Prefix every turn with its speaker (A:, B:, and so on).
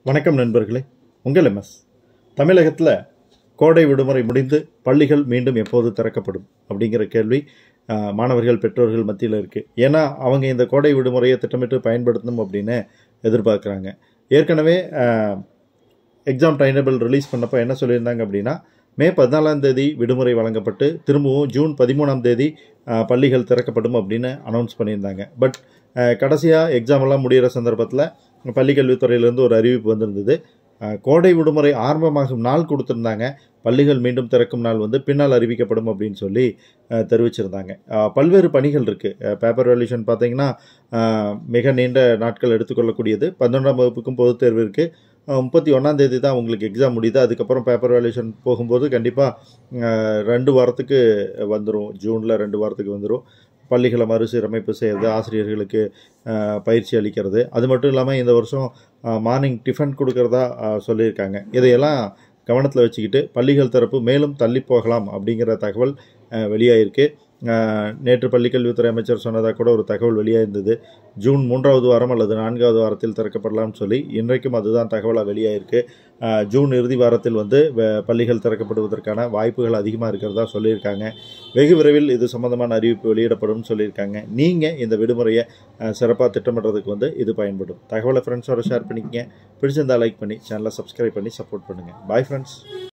A: வணக்கம் நண்பர்களே உங்கள் எம்எஸ் தமிழகத்தில் கோடை விடுமுறை முடிந்து பள்ளிகள் மீண்டும் எப்போது திறக்கப்படும் அப்படிங்கிற கேள்வி ஆஹ், மாணவர்கள் பெற்றோர்கள் மத்தியில் இருக்குது ஏன்னா அவங்க இந்த கோடை விடுமுறையை திட்டமிட்டு பயன்படுத்தணும் அப்படின்னு எதிர்பார்க்குறாங்க ஏற்கனவே எக்ஸாம் டைம் ரிலீஸ் பண்ணப்போ என்ன சொல்லியிருந்தாங்க அப்படின்னா மே பதினாலாம் தேதி விடுமுறை வழங்கப்பட்டு திரும்பவும் ஜூன் பதிமூணாம் தேதி ஆஹ், பள்ளிகள் திறக்கப்படும் அப்படின்னு அனௌன்ஸ் பண்ணியிருந்தாங்க பட் கடைசியாக எக்ஸாம் எல்லாம் முடிகிற சந்தர்ப்பத்தில் பள்ளிக்கல்வித்துறையிலேருந்து ஒரு அறிவிப்பு வந்திருந்தது அஹ், கோடை விடுமுறை ஆரம்பமாகும் நாள் கொடுத்துருந்தாங்க பள்ளிகள் மீண்டும் திறக்கும் நாள் வந்து பின்னால் அறிவிக்கப்படும் அப்படின்னு சொல்லி அஹ், தெரிவிச்சிருந்தாங்க அஹ், பல்வேறு பணிகள் இருக்குது பேப்பர் வேல்யூஷன் பார்த்தீங்கன்னா அஹ், மிக நீண்ட நாட்கள் எடுத்துக்கொள்ளக்கூடியது பன்னெண்டாம் வகுப்புக்கும் பொதுத் தேர்வு இருக்குது முப்பத்தி ஒன்றாம் தேதி தான் உங்களுக்கு எக்ஸாம் முடியுது அதுக்கப்புறம் பேப்பர் வேல்யூஷன் போகும்போது கண்டிப்பாக ரெண்டு வாரத்துக்கு வந்துடும் ஜூனில் ரெண்டு வாரத்துக்கு வந்துடும் பள்ளிகளை மறுசீரமைப்பு செய்கிறது ஆசிரியர்களுக்கு அஹ், பயிற்சி அளிக்கிறது அது மட்டும் இல்லாமல் இந்த வருஷம் மார்னிங் டிஃபன் கொடுக்கறதா அஹ், சொல்லியிருக்காங்க இதையெல்லாம் கவனத்தில் வச்சுக்கிட்டு பள்ளிகள் தரப்பு மேலும் தள்ளி போகலாம் அப்படிங்கிற தகவல் அஹ், வெளியாயிருக்கு அஹ், நேற்று பள்ளிக்கல்வித்துறை அமைச்சர் சொன்னதாக கூட ஒரு தகவல் வெளியாயிருந்தது ஜூன் மூன்றாவது வாரம் அல்லது நான்காவது வாரத்தில் திறக்கப்படலாம்னு சொல்லி இன்றைக்கும் அதுதான் தகவலாக வெளியாயிருக்கு அஹ், ஜூன் இறுதி வாரத்தில் வந்து வ- பள்ளிகள் திறக்கப்படுவதற்கான வாய்ப்புகள் அதிகமாக இருக்கிறதா சொல்லியிருக்காங்க வெகு விரைவில் இது சம்பந்தமான அறிவிப்பு வெளியிடப்படும் சொல்லியிருக்காங்க நீங்கள் இந்த விடுமுறையை சிறப்பாக திட்டமிடுறதுக்கு வந்து இது பயன்படும் தகவலை ஃப்ரெண்ட்ஸோட ஷேர் பண்ணிக்கங்க பிடிச்சிருந்தா லைக் பண்ணி சேனலை சப்ஸ்கிரைப் பண்ணி சப்போர்ட் பண்ணுங்கள் பாய் ஃப்ரெண்ட்ஸ்